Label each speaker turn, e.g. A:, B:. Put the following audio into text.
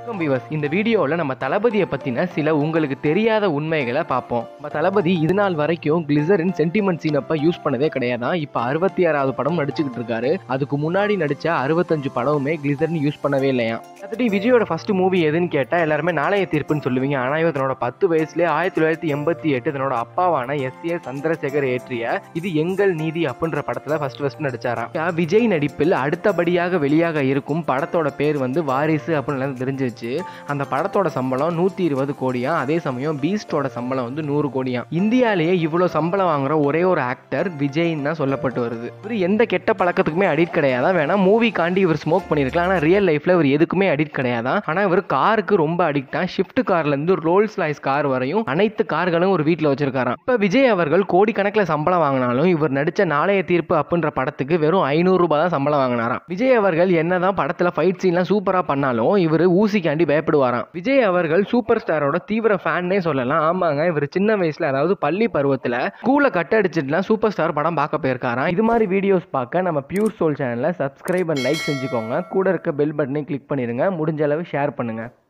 A: வணக்கம் விவஸ் இந்த வீடியோவில் நம்ம தளபதியை பற்றின சில உங்களுக்கு தெரியாத உண்மைகளை பார்ப்போம் நம்ம தளபதி இது நாள் வரைக்கும் கிளிசரின் சென்டிமெண்ட் சீனப்ப யூஸ் பண்ணதே கிடையாதான் இப்போ அறுபத்தி ஆறாவது படம் நடிச்சுக்கிட்டு இருக்காரு அதுக்கு முன்னாடி நடிச்ச அறுபத்தஞ்சு படமுமே கிளிசரின் யூஸ் பண்ணவே இல்லையா அதுடி விஜயோட ஃபர்ஸ்ட் மூவி எதுன்னு கேட்டால் எல்லாருமே நாளைய தீர்ப்புன்னு சொல்லுவீங்க ஆனால் இவர் தன்னோட பத்து வயசுலேயே ஆயிரத்தி தொள்ளாயிரத்தி எண்பத்தி எட்டு தன்னோட அப்பாவான எஸ் ஏ சந்திரசேகர் ஏற்றிய இது எங்கள் நீதி அப்படின்ற படத்தில் ஃபர்ஸ்ட் ஃபர்ஸ்ட் நடிச்சாராம் ஆ, விஜய் நடிப்பில் அடுத்தபடியாக வெளியாக இருக்கும் படத்தோட பேர் வந்து வாரிசு அப்படின்னு எல்லாம் தெரிஞ்சிருச்சு அந்த படத்தோட சம்பளம் நூற்றி இருபது கோடியா அதே சமயம் பீஸ்டோட சம்பளம் வந்து நூறு கோடியா இந்தியாலேயே இவ்வளோ சம்பளம் வாங்குற ஒரே ஒரு ஆக்டர் விஜய்ன்னு தான் சொல்லப்பட்டு வருது இவர் எந்த கெட்ட பழக்கத்துக்குமே அடிக்ட் கிடையாதான் வேணா மூவி காண்டி இவர் ஸ்மோக் பண்ணியிருக்கலாம் ஆனால் ரியல் லைஃப்ல இவர் எதுக்குமே அடிக்ட் கிடையாதான் ஆனால் இவர் காருக்கு ரொம்ப அடிக்டா ஷிஃப்ட் கார்ல இருந்து ரோல்ஸ் லாய்ஸ் கார் வரையும் அனைத்து கார்களும் ஒரு வீட்டில் வச்சிருக்காராம் இப்போ விஜய் அவர்கள் கோடிக்கணக்கில் சம்பளம் வாங்கினாலும் இவர் நடிச்ச நாளைய தீர்ப்பு அப்படின்ற படத்துக்கு வெறும் ஐநூறு ரூபாய் தான் சம்பளம் வாங்கினாராம் விஜய் அவர்கள் என்னதான் படத்துல ஃபைட் சீன்லாம் சூப்பரா பண்ணாலும் இவர் ஊசிக்காண்டி பயப்படுவாராம் விஜய் அவர்கள் சூப்பர் ஸ்டாரோட தீவிர ஃபேன்னே சொல்லலாம் ஆமாங்க இவர் சின்ன வயசுல அதாவது பள்ளி பருவத்துல ஸ்கூலை கட் அடிச்சிட்டுலாம் சூப்பர் ஸ்டார் படம் பார்க்க போயிருக்காராம் இது மாதிரி வீடியோஸ் பார்க்க நம்ம பியூர் சோல் சேனலை சப்ஸ்கிரைப் அண்ட் லைக் செஞ்சுக்கோங்க கூட இருக்க பெல் பட்டனை கிளிக் பண்ணிடுங்க முடிஞ்ச அளவு ஷேர் பண்ணுங்க